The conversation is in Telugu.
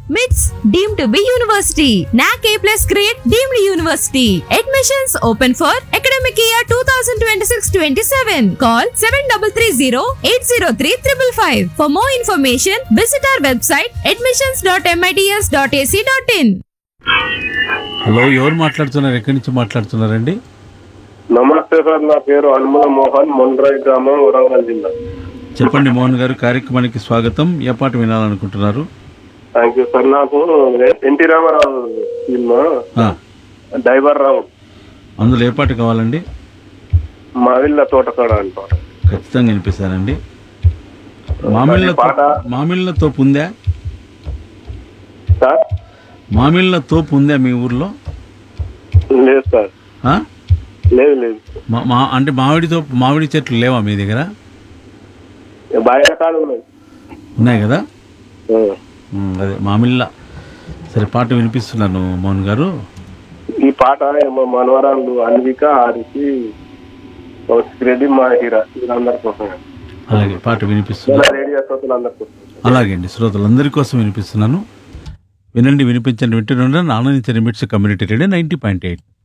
MITS deemed to be university. NAC A plus grade deemed university. Admissions open for academic year 2026-27. Call 7330-803-555. For more information, visit our website admissions.mits.ac.in. Hello ఎవరు మాట్లాడుతున్నారు ఎక్కడి నుంచి మాట్లాడుతున్నారండి నమస్తే సార్ నా పేరు అనుమల మోహన్ మొండ్రాయి గ్రామం వరంగల్ జిల్లా చెప్పండి మోహన్ గారు కార్యక్రమానికి స్వాగతం ఏ పాట వినాలనుకుంటున్నారు థ్యాంక్ యూ సార్ నాకు ఎన్టీ రామారావు సినిమా ఆ, డైవర్ రావు అందులో ఏ పాట కావాలండి మావిళ్ళ తోటకాడ అంటారు ఖచ్చితంగా వినిపిస్తానండి మామిళ్ళ పాట మామిళ్ళ తోపు ఉందా సార్ మామిళ్ళ తోపు ఉందా మీ ఊర్లో లేదు సార్ ఆ? లేదు లేదు మా మా- అంటే మామిడి తోపు మామిడి చెట్లు లేవా మీ దగ్గర బాగా కాదు ఉన్నాయి ఉన్నాయి కదా ఆ. ఉమ్, అదే మామిళ్ళ సరే పాట వినిపిస్తున్నాను మోహన్ గారు ఈ పాట మా మనవరాళ్ళు అన్విక ఆరికి రెడ్డి మా హీరా వీళ్ళందరి కోసం అలాగే పాట వినిపిస్తున్నాను మన రేడియో శ్రోతలందరి కోసం అలాగే అండి శ్రోతలందరి కోసం వినిపిస్తున్నాను వినండి వినిపించండి వింటున్నాను ఆనందించండి MITS community radio ninety point eight